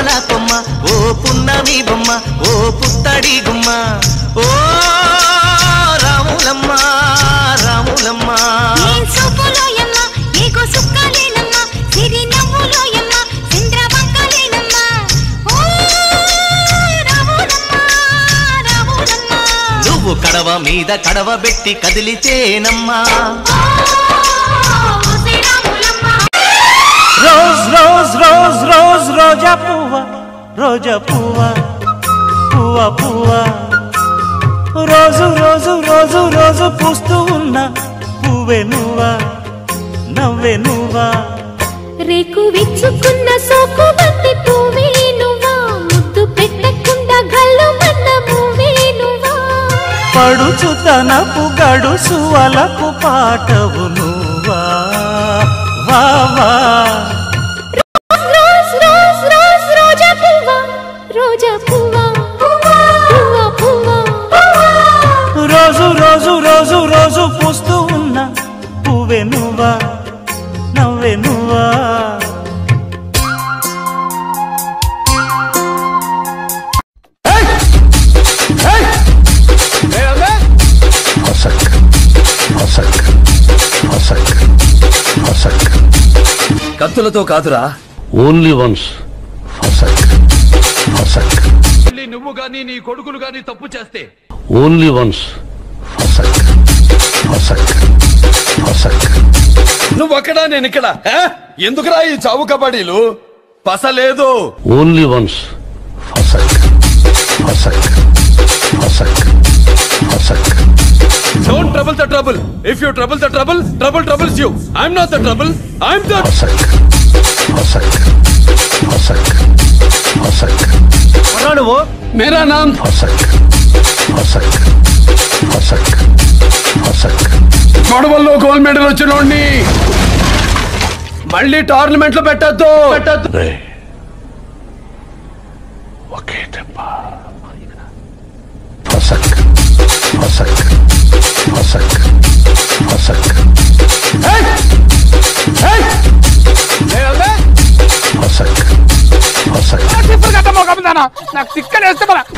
పువ్వాల కొమ్మ ఓ పున్నమి బొమ్మ ఓ పుత్తడి గుమ్మ ఓ రాములమ్మ రాములమ్మ ఏం సూపులోయమ్మ, నీకు సుక్కలేనమ్మ, సిరి నవ్వులోయమ్మ, చంద్రవంకలేనమ్మ. ఓ రాములమ్మ, రాములమ్మ. నువ్వు కడవ మీద కడవ పెట్టి కదిలితేనమ్మా ఓ శ్రీరాములమ్మ. రోజ్ రోజ్ రోజ్ రోజ్ రోజా పువ్వ రోజా పువ్వ పువ్వ పువ్వ రోజు రోజు రోజు రోజు పూస్తూ ఉన్న పువ్వే నువ్వా నవ్వే నువ్వా రేకు విచ్చుకున్న సోకు బంతి పువ్వే నువ్వా ముద్దు పెట్టకుండా గల్లు మన్న పువ్వే నువ్వా పడుచు తనపు గడుసు అలకు పాటవు నువ్వా వా వా రోజ్ రోజ్ రోజ్ రోజా పువ్వా రోజా పువ్వా పువ్వా పువ్వా రోజు రోజు రోజు రోజు పూస్తూ ఉన్న పువ్వే నువ్వా నవ్వే నువ్వా కత్తులతో కాదురా ఓన్లీ వన్స్ మళ్ళీ నువ్వు గాని నీ కొడుకులు గాని తప్పు చేస్తే ఓన్లీ వన్స్ నువ్వు అక్కడ నేను ఇక్కడ ఆ? ఎందుకురా ఈ చావు కబడ్డీలు పస లేదు only once don't trouble the trouble if you trouble the trouble trouble troubles you I'm not the trouble I'm the నువ్వు మేరా నామ్ గొడవల్లో గోల్డ్ మెడల్ వచ్చినోడిని మళ్ళీ టోర్నమెంట్ లో పెట్టద్దు పెట్టద్దు ఒకే దెబ్బ నాకు తిక్కలేస్తే మన